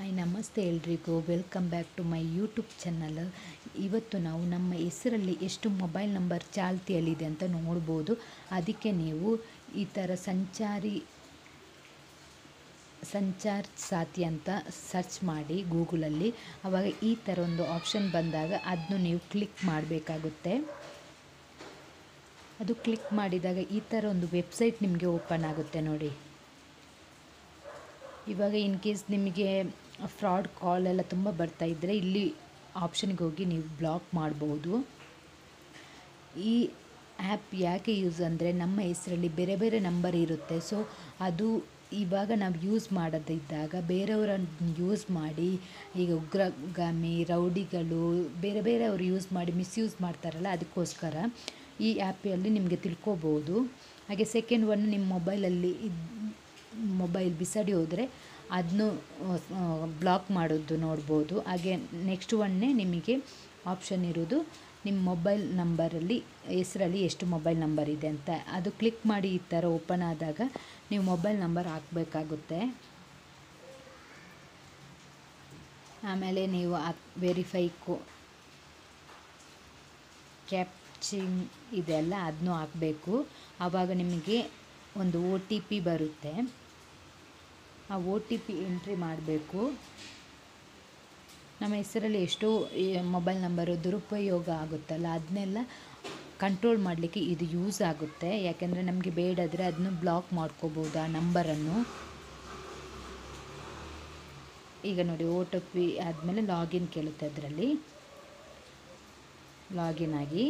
hi ನಮಸ್ತೆ ಎಲ್ರಿಗೂ welcome back to my YouTube channel ಇವತ್ತು ನಾವು ನಮ್ಮ ಹೆಸರಲ್ಲಿ ಎಷ್ಟು ಮೊಬೈಲ್ ನಂಬರ್ ಚಾಲ್ತಿಯಲ್ಲಿದೆ ಅಂತ ನೋಡ್ಬೋದು ಅದಕ್ಕೆ ನೀವು ಈ ಥರ ಸಂಚಾರಿ ಸಂಚಾರ್ ಸಾಥಿ ಅಂತ ಸರ್ಚ್ ಮಾಡಿ ಗೂಗಲಲ್ಲಿ ಆವಾಗ ಈ ಥರ ಒಂದು ಆಪ್ಷನ್ ಬಂದಾಗ ಅದನ್ನು ನೀವು ಕ್ಲಿಕ್ ಮಾಡಬೇಕಾಗುತ್ತೆ ಅದು ಕ್ಲಿಕ್ ಮಾಡಿದಾಗ ಈ ಥರ ಒಂದು ವೆಬ್ಸೈಟ್ ನಿಮಗೆ ಓಪನ್ ಆಗುತ್ತೆ ನೋಡಿ ಇವಾಗ ಇನ್ ಕೇಸ್ ನಿಮಗೆ ಫ್ರಾಡ್ ಕಾಲ್ ಎಲ್ಲ ತುಂಬ ಬರ್ತಾ ಇದ್ದರೆ ಇಲ್ಲಿ ಆಪ್ಷನ್ಗೆ ಹೋಗಿ ನೀವು ಬ್ಲಾಕ್ ಮಾಡ್ಬೋದು ಈ ಆ್ಯಪ್ ಯಾಕೆ ಯೂಸ್ ಅಂದರೆ ನಮ್ಮ ಹೆಸರಲ್ಲಿ ಬೇರೆ ಬೇರೆ ನಂಬರ್ ಇರುತ್ತೆ ಸೊ ಅದು ಇವಾಗ ನಾವು ಯೂಸ್ ಮಾಡದಿದ್ದಾಗ ಬೇರೆಯವರನ್ನು ಯೂಸ್ ಮಾಡಿ ಈಗ ಉಗ್ರಗಾಮಿ ರೌಡಿಗಳು ಬೇರೆ ಬೇರೆ ಅವರು ಯೂಸ್ ಮಾಡಿ ಮಿಸ್ಯೂಸ್ ಮಾಡ್ತಾರಲ್ಲ ಅದಕ್ಕೋಸ್ಕರ ಈ ಆ್ಯಪಲ್ಲಿ ನಿಮಗೆ ತಿಳ್ಕೊಬೋದು ಹಾಗೆ ಸೆಕೆಂಡ್ ಒನ್ ನಿಮ್ಮ ಮೊಬೈಲಲ್ಲಿ ಮೊಬೈಲ್ ಬಿಸಾಡಿ ಹೋದರೆ ಅದನ್ನು ಬ್ಲಾಕ್ ಮಾಡೋದು ನೋಡ್ಬೋದು ಹಾಗೆ ನೆಕ್ಸ್ಟ್ ಒನ್ನೇ ನಿಮಗೆ ಆಪ್ಷನ್ ಇರೋದು ನಿಮ್ಮ ಮೊಬೈಲ್ ನಂಬರಲ್ಲಿ ಹೆಸರಲ್ಲಿ ಎಷ್ಟು ಮೊಬೈಲ್ ನಂಬರ್ ಇದೆ ಅಂತ ಅದು ಕ್ಲಿಕ್ ಮಾಡಿ ಈ ಥರ ಓಪನ್ ಆದಾಗ ನೀವು ಮೊಬೈಲ್ ನಂಬರ್ ಹಾಕಬೇಕಾಗುತ್ತೆ ಆಮೇಲೆ ನೀವು ವೆರಿಫೈ ಕೋ ಕ್ಯಾಪ್ಚಿಂಗ್ ಇದೆಲ್ಲ ಅದನ್ನೂ ಹಾಕಬೇಕು ಆವಾಗ ನಿಮಗೆ ಒಂದು ಒ ಟಿ ಪಿ ಬರುತ್ತೆ ಆ ಒ ಟಿ ಪಿ ಎಂಟ್ರಿ ಮಾಡಬೇಕು ನಮ್ಮ ಹೆಸರಲ್ಲಿ ಎಷ್ಟೋ ಮೊಬೈಲ್ ನಂಬರು ದುರುಪಯೋಗ ಆಗುತ್ತಲ್ಲ ಅದನ್ನೆಲ್ಲ ಕಂಟ್ರೋಲ್ ಮಾಡಲಿಕ್ಕೆ ಇದು ಯೂಸ್ ಆಗುತ್ತೆ ಯಾಕೆಂದರೆ ನಮಗೆ ಬೇಡಾದರೆ ಅದನ್ನು ಬ್ಲಾಕ್ ಮಾಡ್ಕೋಬೋದು ಆ ನಂಬರನ್ನು ಈಗ ನೋಡಿ ಒ ಟಿ ಪಿ ಆದಮೇಲೆ ಲಾಗಿನ್ ಕೇಳುತ್ತೆ ಅದರಲ್ಲಿ ಲಾಗಿನ್ ಆಗಿ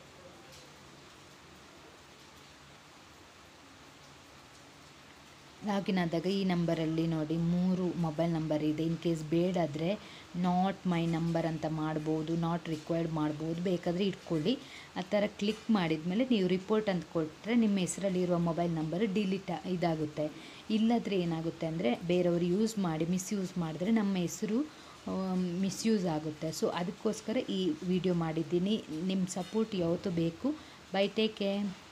ಲಾಗಿನ್ ಆದಾಗ ಈ ನಂಬರಲ್ಲಿ ನೋಡಿ ಮೂರು ಮೊಬೈಲ್ ನಂಬರ್ ಇದೆ ಇನ್ ಕೇಸ್ ಬೇಡಾದರೆ ನಾಟ್ ಮೈ ನಂಬರ್ ಅಂತ ಮಾಡ್ಬೋದು ನಾಟ್ ರಿಕ್ವೈರ್ಡ್ ಮಾಡ್ಬೋದು ಬೇಕಾದರೆ ಇಟ್ಕೊಳ್ಳಿ ಆ ಥರ ಕ್ಲಿಕ್ ಮಾಡಿದ ಮೇಲೆ ನೀವು ರಿಪೋರ್ಟ್ ಅಂತ ಕೊಟ್ಟರೆ ನಿಮ್ಮ ಹೆಸರಲ್ಲಿರುವ ಮೊಬೈಲ್ ನಂಬರ್ ಡಿಲೀಟ್ ಇದಾಗುತ್ತೆ ಇಲ್ಲದ್ರೆ ಏನಾಗುತ್ತೆ ಅಂದರೆ ಬೇರೆಯವರು ಯೂಸ್ ಮಾಡಿ ಮಿಸ್ಯೂಸ್ ಮಾಡಿದ್ರೆ ನಮ್ಮ ಹೆಸರು ಮಿಸ್ಯೂಸ್ ಆಗುತ್ತೆ ಸೊ ಅದಕ್ಕೋಸ್ಕರ ಈ ವಿಡಿಯೋ ಮಾಡಿದ್ದೀನಿ ನಿಮ್ಮ ಸಪೋರ್ಟ್ ಯಾವತ್ತೂ ಬೇಕು ಬೈ ಟೇಕ್ ಕೇರ್